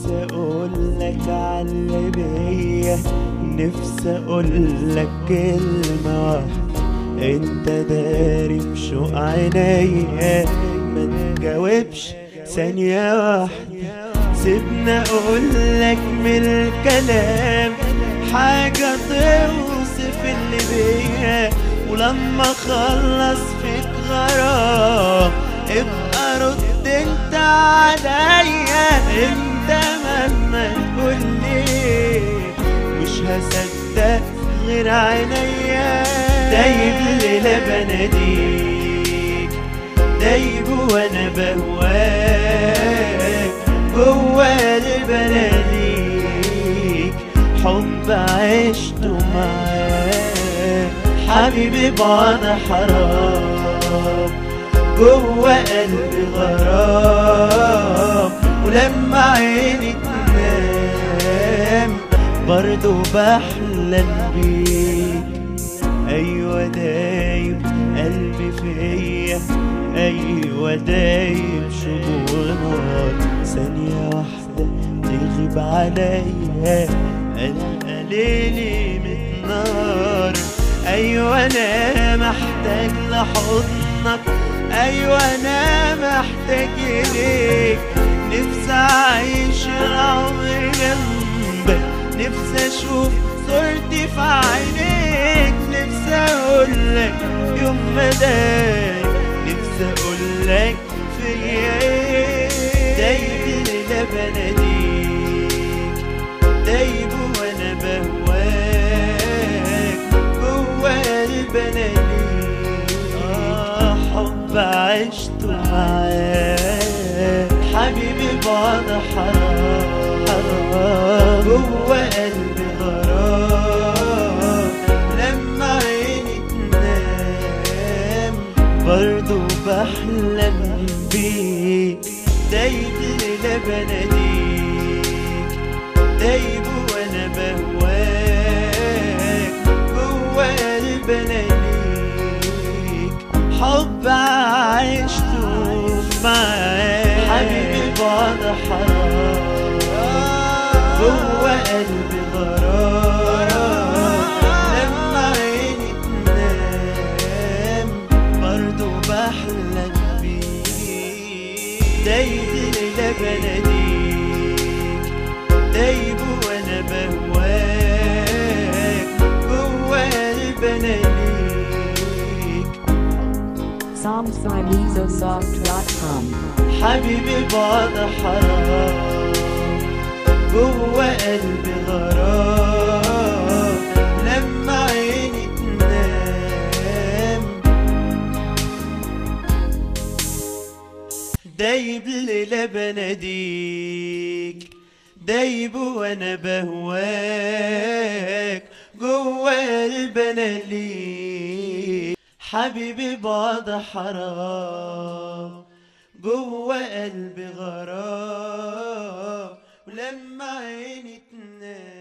نفسي اقولك على بيا نفسي اقولك كلمة واحدة انت داري بشوق عينيا ما تجاوبش ثانية واحدة سيبنا اقولك من الكلام حاجة توصف اللي بيا ولما اخلص فيك غرام ابقى رد انت عليا انت مهما تقولي مش هصدق غير عينيا دايب ليلة بناديك دايب وانا بهواك جوا البناديك حب عشته معاك حبيبي بعد حرام جوا قلبي غرام ولما عيني تنام برضو بحلم بيك ايوه دايب قلبي فيا ايوه دايب شجون نار ثانية واحدة تغيب عليا القى ليلي متنار ايوه انا محتاج لحضنك ايوه انا محتاج اليك نفسي اعيش العمر جنبك نفسي اشوف صورتي في عينيك نفسي اقولك يوم ما دايم نفسي اقولك فيا ايه دايب ليلة بناديك دايب وانا بهواك جوا البناديك آه حب عشته معاك حبيبي بعد حرام حرام جوا قلبي غرام لما عيني تنام برضو بحلم بيك دايب ليلة بناديك دايب وانا بهواك جوا البناديك حب عشته معاك حبيبي بعد حرام جوا قلبي غرام لما عيني تنام برضو بحلم بيك دايب ليلة بناديك دايب وانا بهواك جوا البناديك SomsMyMesosoft.com حبيبي بعد حرام جوا قلبي غرام لما عيني تنام دايب ليلة بناديك دايب وانا بهواك جوا البناليك حبيبي بعد حرام جوا قلبي غرام ولما عيني تنام